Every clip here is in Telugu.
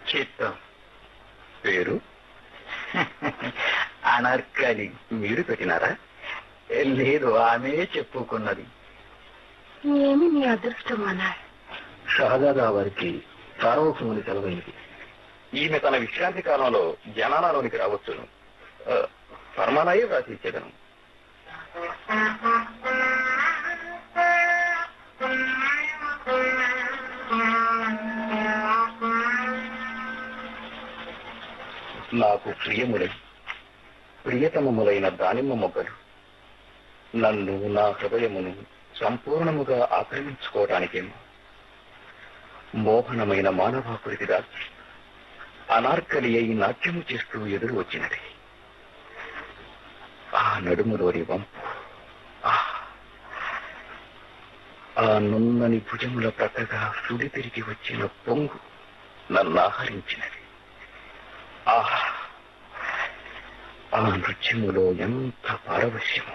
చిత్తం పేరు అనార్కలి మీరు పెట్టినారా లేదు ఆమె చెప్పుకున్నది ఏమి నీ అదృష్టం అన్నారు షహజాదా వారికి సార్వభౌముని సెలవైంది ఈమె తన విశ్రాంతి కాలంలో జనాలలోనికి రావచ్చును ఆ, ఫర్మానాయే వ్రాసి ఇచ్చేదను నాకు ప్రియములై ప్రియతమములైన దానిమ్మ మొగ్గలు నన్ను నా హృదయమును సంపూర్ణముగా ఆక్రమించుకోవటానికేమో మోహనమైన మానవాకృతి దాచి అనార్కలి అయి నాట్యము చేస్తూ ఎదురు వచ్చినది ఆ నడుములోని వంపు ఆ ఆ నున్నని భుజముల ప్రక్కగా సుడి తిరిగి వచ్చిన పొంగు నన్ను ఆహరించినది ఆహా ఆ నృత్యములో ఎంత పారవశ్యము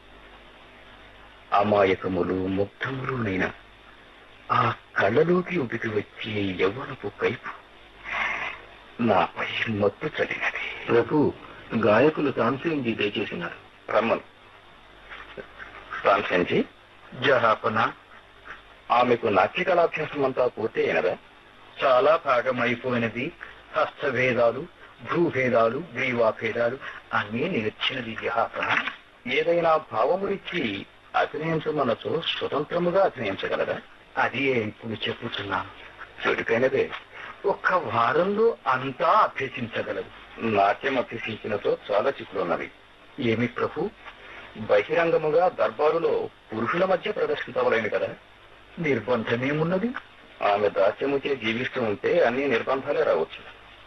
అమాయకములు ముగ్ధములునైన ఆ కళ్ళలోకి ఉబికి వచ్చే యవ్వనపు కైపు నాపై మత్తు చలినది ప్రభు గాయకులు తాన్సేన్జీ దయచేసినారు రమ్మను తాన్సేన్జీ జహాపన ఆమెకు నాట్య కళాభ్యాసం అంతా పూర్తి అయినదా చాలా భాగం అయిపోయినది హస్తభేదాలు భూభేదాలు గ్రీవాభేదాలు అన్నీ నేర్చినది జహాపన ఏదైనా భావమునిచ్చి అభినయించమనచో స్వతంత్రముగా అభినయించగలరా అది ఇప్పుడు చెప్పుతున్నాను చురుకైనదే ఒక్క వారంలో అంతా అభ్యసించగలదు నాట్యం అభ్యసించినతో చాలా చిక్కులున్నవి ఏమి ప్రభు బహిరంగముగా దర్బారులో పురుషుల మధ్య ప్రదర్శించవలేను కదా నిర్బంధమేమున్నది ఆమె దాస్యముచే జీవిస్తూ ఉంటే అన్ని నిర్బంధాలే రావచ్చు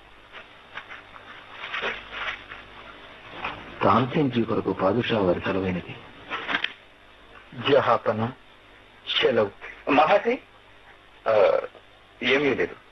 తాన్సేన్జీ కొరకు పాదుషా వారి సెలవైనది జహాపన సెలవు మహాశయ్ ఆ, ఏమీ లేదు